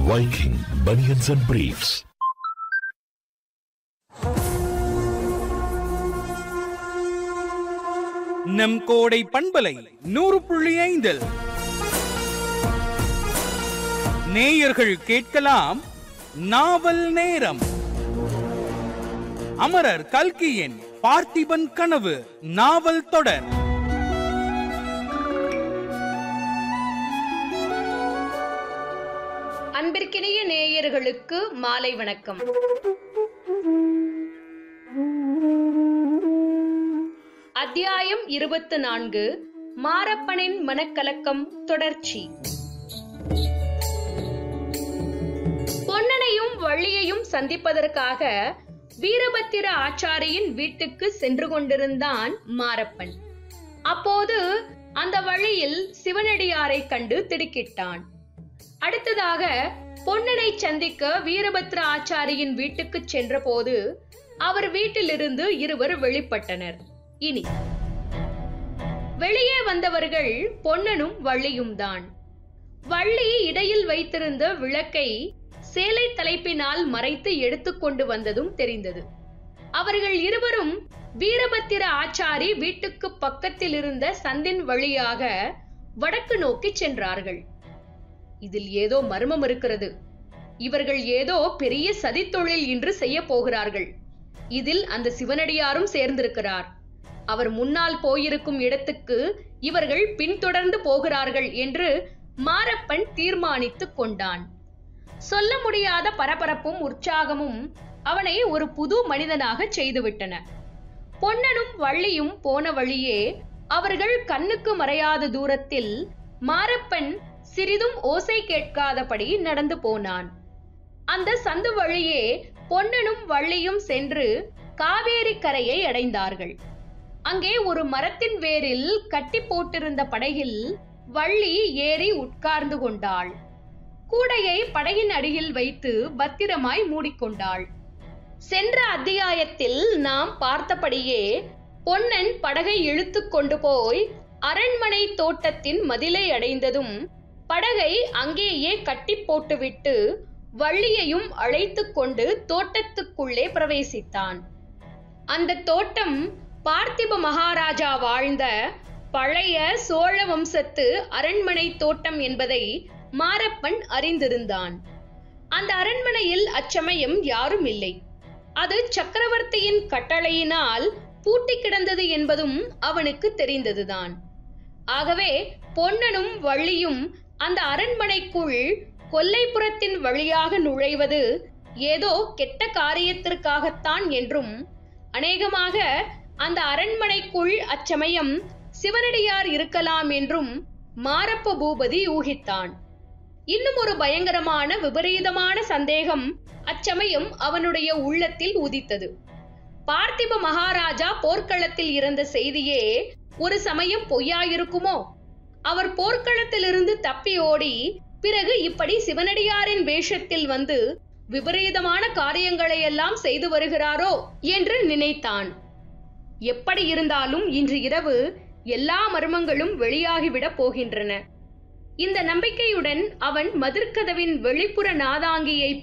Viking Bunions and Briefs. நம் கோடை பண்பலை நூறு புள்ளி ஐந்தில் நேயர்கள் கேட்கலாம் நாவல் நேரம் அமரர் கல்கியின் பார்த்திபன் கனவு நாவல் தொடர் அன்பிற்கினிய நேயர்களுக்கு மாலை வணக்கம் அத்தியாயம் இருபத்து நான்கு மாரப்பனின் மனக்கலக்கம் தொடர்ச்சி பொன்னனையும் வள்ளியையும் சந்திப்பதற்காக வீரபத்திர ஆச்சாரியின் வீட்டுக்கு சென்று கொண்டிருந்தான் மாரப்பன் அப்போது அந்த வழியில் சிவனடியாரை கண்டு திடுக்கிட்டான் அடுத்ததாக பொன்னனை சந்திக்க வீரபத்ர ஆச்சாரியின் வீட்டுக்கு சென்றபோது அவர் வீட்டிலிருந்து இருவர் வெளிப்பட்டனர் இனி வெளியே வந்தவர்கள் பொன்னனும் வள்ளியும் தான் வள்ளி இடையில் வைத்திருந்த விளக்கை சேலை தலைப்பினால் மறைத்து எடுத்துக்கொண்டு வந்ததும் தெரிந்தது அவர்கள் இருவரும் வீரபத்திர ஆச்சாரி வீட்டுக்கு பக்கத்தில் இருந்த சந்தின் வழியாக வடக்கு நோக்கி சென்றார்கள் இதில் ஏதோ மர்மம் இருக்கிறது இவர்கள் ஏதோ பெரிய சதித்தொழில் இன்று செய்ய போகிறார்கள் இதில் அந்த சிவனடியாரும் சேர்ந்திருக்கிறார் அவர் முன்னால் போயிருக்கும் இடத்துக்கு இவர்கள் பின்தொடர்ந்து போகிறார்கள் என்று மாரப்பன் தீர்மானித்துக் கொண்டான் சொல்ல முடியாத பரபரப்பும் உற்சாகமும் அவனை ஒரு புது மனிதனாக செய்துவிட்டன பொன்னனும் வள்ளியும் போன வழியே அவர்கள் கண்ணுக்கு மறையாத தூரத்தில் மாரப்பன் சிறிதும் ஓசை கேட்காதபடி நடந்து போனான் அந்த சந்து வழியே பொன்னனும் வள்ளியும் சென்று காவேரி கரையை அடைந்தார்கள் அங்கே ஒரு மரத்தின் வேரில் கட்டி போட்டிருந்த படகில் வள்ளி ஏறி உட்கார்ந்து கொண்டாள் கூடையை படகின் அடியில் வைத்து பத்திரமாய் மூடிக்கொண்டாள் சென்ற அத்தியாயத்தில் நாம் பார்த்தபடியே பொன்னன் படகை இழுத்து கொண்டு போய் அரண்மனை தோட்டத்தின் மதிலை அடைந்ததும் படகை அங்கேயே கட்டி போட்டுவிட்டு வள்ளியையும் அழைத்து கொண்டு தோட்டத்துக்குள்ளே பிரவேசித்தான் அந்த தோட்டம் பார்த்திப மகாராஜா வாழ்ந்த பழைய சோழ வம்சத்து அரண்மனை தோட்டம் என்பதை மாரப்பன் அறிந்திருந்தான் அந்த அரண்மனையில் அச்சமயம் யாரும் இல்லை அது சக்கரவர்த்தியின் கட்டளையினால் பூட்டி கிடந்தது என்பதும் அவனுக்கு தெரிந்ததுதான் ஆகவே பொன்னனும் வள்ளியும் அந்த அரண்மனைக்குள் கொல்லைப்புறத்தின் வழியாக நுழைவது ஏதோ கெட்ட காரியத்திற்காகத்தான் என்றும் அநேகமாக அந்த அரண்மனைக்குள் அச்சமயம் சிவனடியார் இருக்கலாம் என்றும் மாரப்ப பூபதி ஊகித்தான் இன்னும் ஒரு பயங்கரமான விபரீதமான சந்தேகம் அச்சமயம் அவனுடைய உள்ளத்தில் உதித்தது பார்த்திப மகாராஜா போர்க்களத்தில் இருந்த செய்தியே ஒரு சமயம் பொய்யாயிருக்குமோ அவர் போர்க்களத்திலிருந்து தப்பி ஓடி பிறகு இப்படி சிவனடியாரின் வேஷத்தில் வந்து விபரீதமான காரியங்களை எல்லாம் செய்து வருகிறாரோ என்று நினைத்தான் எப்படி இருந்தாலும் இன்று இரவு எல்லா மர்மங்களும் வெளியாகிவிடப் போகின்றன இந்த நம்பிக்கையுடன் அவன் மதிர்கதவின் வெளிப்புற நாதாங்கியை